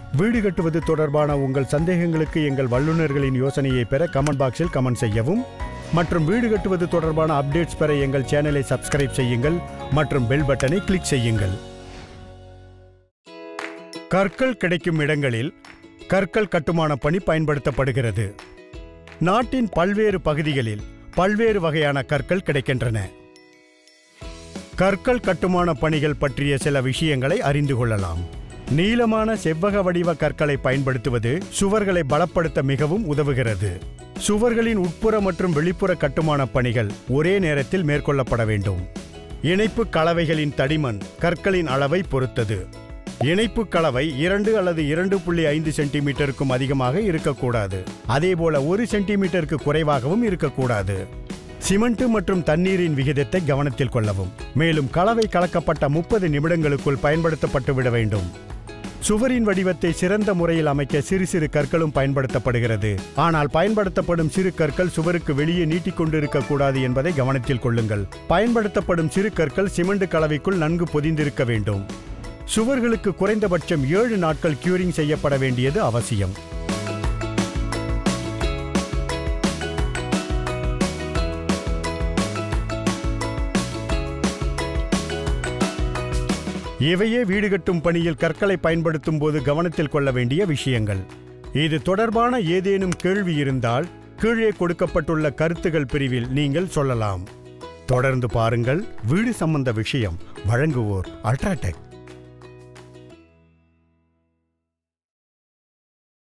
வீடு கட்டுவது தொடர்பான உங்கள் சந்தேகங்களுக்கு எங்கள் வல்லுநர்களின் யோசனையை பெற கமெண்ட் பாக்ஸில் கமெண்ட் செய்யவும் மற்றும் வீடு கட்டுவது தொடர்பான அப்டேட்ஸ் பெற எங்கள் சேனலை சப்ஸ்கிரைப் செய்யுங்கள் மற்றும் பெல் பட்டனை கிளிக் செய்யுங்கள் கற்கள் கிடைக்கும் இடங்களில் கற்கள் கட்டுமான பணி பயன்படுத்தப்படுகிறது நாட்டின் பல்வேறு பகுதிகளில் பல்வேறு வகையான கற்கள் கிடைக்கின்றன கற்கள் கட்டுமான பணிகள் பற்றிய சில விஷயங்களை அறிந்து கொள்ளலாம் நீளமான செவ்வக வடிவ கற்களை பயன்படுத்துவது சுவர்களை பலப்படுத்த மிகவும் உதவுகிறது சுவர்களின் உட்புற மற்றும் வெளிப்புற கட்டுமான பணிகள் ஒரே நேரத்தில் மேற்கொள்ளப்பட வேண்டும் இணைப்பு கலவைகளின் தடிமன் கற்களின் அளவை பொறுத்தது இணைப்பு கலவை இரண்டு அல்லது இரண்டு புள்ளி ஐந்து சென்டிமீட்டருக்கும் அதிகமாக இருக்கக்கூடாது அதேபோல ஒரு சென்டிமீட்டருக்கு குறைவாகவும் இருக்கக்கூடாது சிமெண்ட் மற்றும் தண்ணீரின் விகிதத்தை கவனத்தில் கொள்ளவும் மேலும் கலவை கலக்கப்பட்ட முப்பது நிமிடங்களுக்குள் பயன்படுத்தப்பட்டு விட வேண்டும் சுவரின் வடிவத்தை சிறந்த முறையில் அமைக்க சிறு சிறு கற்களும் பயன்படுத்தப்படுகிறது ஆனால் பயன்படுத்தப்படும் சிறு கற்கள் சுவருக்கு வெளியே நீட்டிக்கொண்டிருக்க கூடாது என்பதை கவனத்தில் கொள்ளுங்கள் பயன்படுத்தப்படும் சிறு கற்கள் சிமெண்ட் கலவைக்குள் நன்கு பொதிந்திருக்க வேண்டும் சுவர்களுக்கு குறைந்தபட்சம் ஏழு நாட்கள் கியூரிங் செய்யப்பட வேண்டியது அவசியம் இவையே வீடு கட்டும் பணியில் கற்களை பயன்படுத்தும் போது கவனத்தில் கொள்ள வேண்டிய விஷயங்கள் இது தொடர்பான ஏதேனும் கேள்வி இருந்தால் கீழே கொடுக்கப்பட்டுள்ள கருத்துகள் பிரிவில் நீங்கள் சொல்லலாம் தொடர்ந்து பாருங்கள் வீடு சம்பந்த விஷயம் வழங்குவோர் அல்ட்ராடெக்